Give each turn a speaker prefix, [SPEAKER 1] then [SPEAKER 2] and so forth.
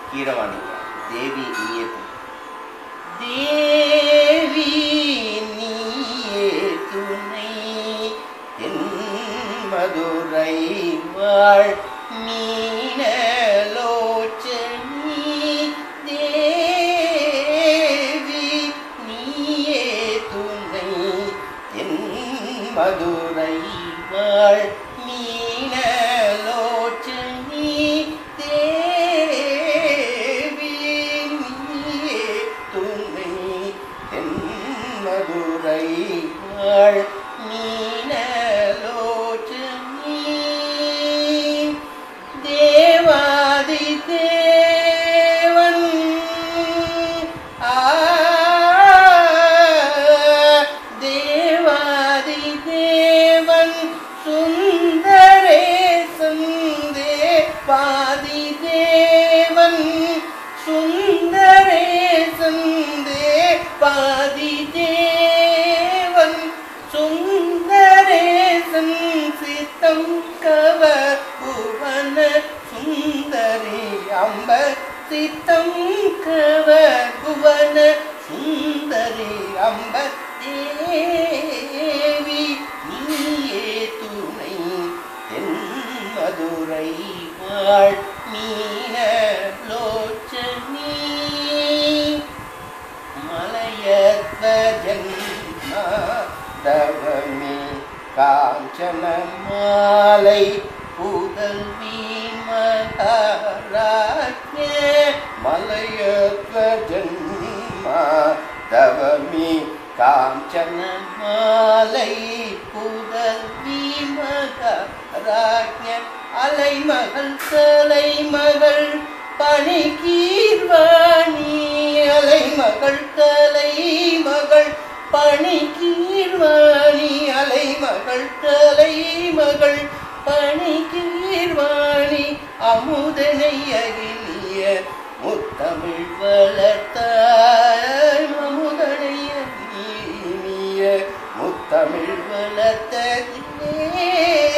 [SPEAKER 1] கீரவாணி தேவி நீயே துணை.
[SPEAKER 2] தேவி நீயே துணை என் மதுரை வாழ் மீனலோச்சனி தேவி நீயே துணை என் மதுரை வாழ் மீனலோச்சனி தேவி நீயே துணை என் மதுரை வாழ் மீனலோச்சனி தேவாதி தேவன் ஆ தேவாதி தேவன் சுந்தரேசன் தேவாதி தேவன் சுந்தரேசன் தேவாதி தேவன் சுந்தரேசன் சித்தம் கவர் புவன சுந்தரி அம்ப சித்தம் கவர் புவன சுந்தரி அம்ப தேவி நீயே துணை தென் மதுரை வாழ் மீன லோச்சனி மலையத்வஜன்மாதவமே காஞ்சன மாலை புதல்வி மகாராஜ்ய மலையத்வஜன்மாதவமே காஞ்சன மாலை புதல்வி மகாராஜ்ய அலைமகள் தலைமகள் பணிகீர்வாணி அலைமகள் தலைமகள் பணிகீர்வாணி அலைமகள் தலைமகள் பணிகீர்வாணி அமுதனை அகிலிய முத்தமிழ் வளர்த்தாய் அமுதனை அகிலிய முத்தமிழ் வளர்த்த